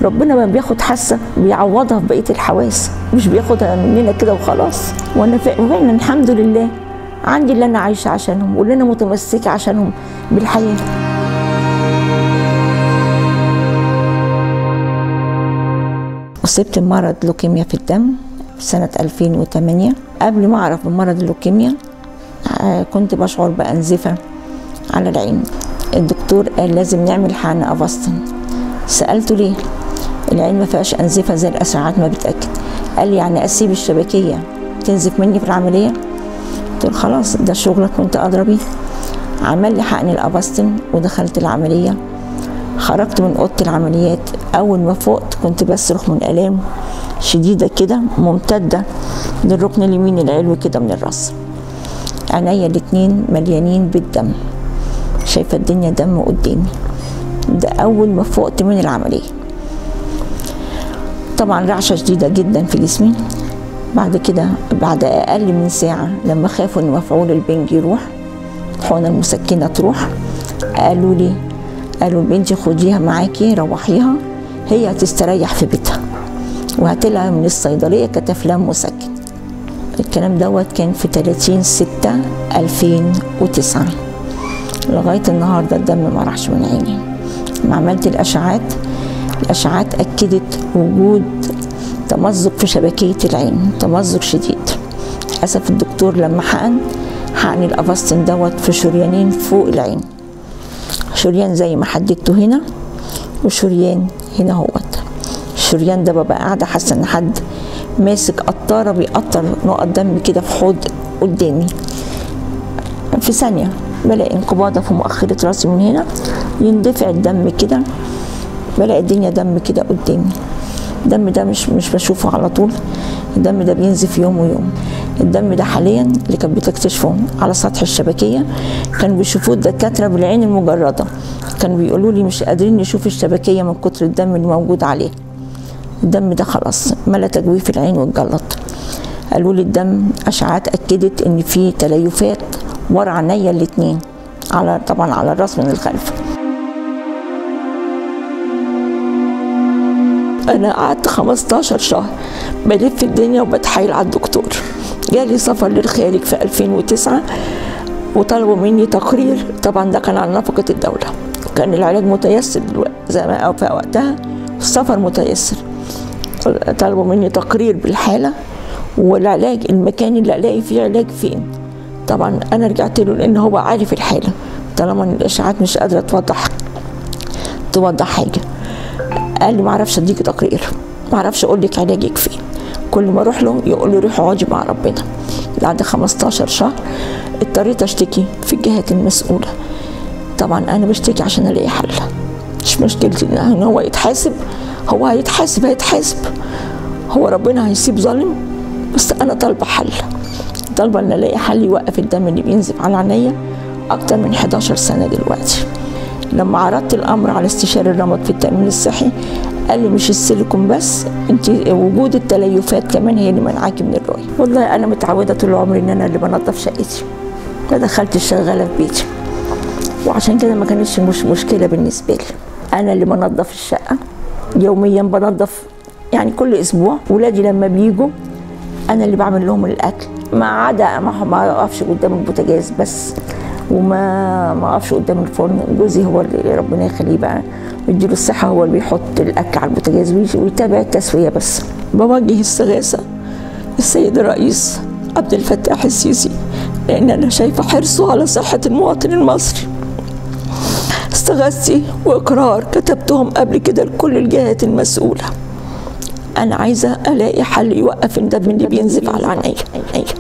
ربنا ما بياخد حاسه بيعوضها في بقيه الحواس مش بياخدها مننا كده وخلاص وانا فعلا الحمد لله عندي اللي انا عايشه عشانهم واللي انا متمسكه عشانهم بالحياه أصبت بمرض لوكيميا في الدم سنة 2008 قبل ما أعرف بمرض اللوكيميا آه، كنت بشعر بأنزفة على العين الدكتور قال لازم نعمل حقن أفاستن سألته ليه العين ما فيهاش أنزفة زي الأشعاعات ما بتأكد قال لي يعني أسيب الشبكية تنزف مني في العملية قلت له خلاص ده شغلك وانت أدرى بيه عمل لي حقن الأفاستن ودخلت العملية خرجت من اوضه العمليات اول ما فقت كنت بصرخ من الام شديده كده ممتده للركن اليمين العلوي كده من الراس عينيا الاتنين مليانين بالدم شايفه الدنيا دم قدامي ده اول ما فقت من العمليه طبعا رعشه شديده جدا في جسمي بعد كده بعد اقل من ساعه لما خافوا ان مفعول البنج يروح الحقنه المسكنه تروح قالوا لي قالوا بنتي خديها معاكي روحيها هي هتستريح في بيتها وهات لها من الصيدليه كتافلام مسكن الكلام دوت كان في 30 6 2009 لغايه النهارده الدم ما راحش من عيني لما عملت الاشعاعات الاشعاعات اكدت وجود تمزق في شبكيه العين تمزق شديد للاسف الدكتور لما حقن حقن الافاستين دوت في شريانين فوق العين شريان زي ما حددته هنا وشريان هنا هوت الشريان ده ببقى قاعده حاسه ان حد ماسك قطاره بيقطر نقط دم كده في حوض قدامي في ثانيه بلاقي انقباضه في مؤخره راسي من هنا يندفع الدم كده بلاقي الدنيا دم كده قدامي الدم ده مش مش بشوفه على طول الدم ده بينزف يوم ويوم الدم ده حاليا اللي كانت بتكتشفه على سطح الشبكيه كانوا بيشوفوه الدكاتره بالعين المجرده كانوا بيقولوا لي مش قادرين نشوف الشبكيه من كتر الدم اللي موجود عليه الدم ده خلاص ملا تجويف العين واتجلط قالوا لي الدم اشعاعات اكدت ان في تليفات ورا عينيا الاتنين على طبعا على الراس من الخلف انا قعدت 15 شهر بلف الدنيا وبتحايل على الدكتور جالي سفر للخارج في 2009 وطلبوا مني تقرير طبعا ده كان على نفقة الدولة كان العلاج متيسر دلوقتي زي ما أو في وقتها السفر متيسر طلبوا مني تقرير بالحالة والعلاج المكان اللي الاقي فيه علاج فين طبعا انا رجعت له لان هو عارف الحاله طالما ان الاشاعات مش قادره توضح توضح حاجه قال لي ما اعرفش اديكي تقرير ما اعرفش اقول لك علاجك فين كل ما اروح له يقول لي روحي اقعدي مع ربنا بعد 15 شهر اضطريت اشتكي في الجهات المسؤوله طبعا انا بشتكي عشان الاقي حل مش مشكلتي ان هو يتحاسب هو هيتحاسب هيتحاسب هو ربنا هيسيب ظالم بس انا طالبه حل طالبه ان الاقي حل يوقف الدم اللي بينزف على عينيا اكتر من 11 سنه دلوقتي لما عرضت الامر على استشاري الرمد في التامين الصحي قال لي مش السيليكون بس انت وجود التليفات كمان هي اللي منعاكي من الرؤيه والله انا متعوده طول عمري ان انا اللي بنظف شقتي ما دخلتش شغاله في بيتي وعشان كده ما كانتش مش مشكله بالنسبه لي انا اللي بنظف الشقه يوميا بنظف يعني كل اسبوع ولادي لما بيجوا انا اللي بعمل لهم الاكل ما عدا ما ما اقفش قدام البوتاجاز بس وما ما اقفش قدام الفرن جوزي هو اللي ربنا يخليه بقى ويديله الصحه هو اللي بيحط الاكل على البوتاجاز ويتابع التسويه بس بوجه استغاثه السيد الرئيس عبد الفتاح السيسي لان انا شايفه حرصه على صحه المواطن المصري استغاثتي واقرار كتبتهم قبل كده لكل الجهات المسؤوله انا عايزه الاقي حل يوقف الدم اللي بينزف على عينيا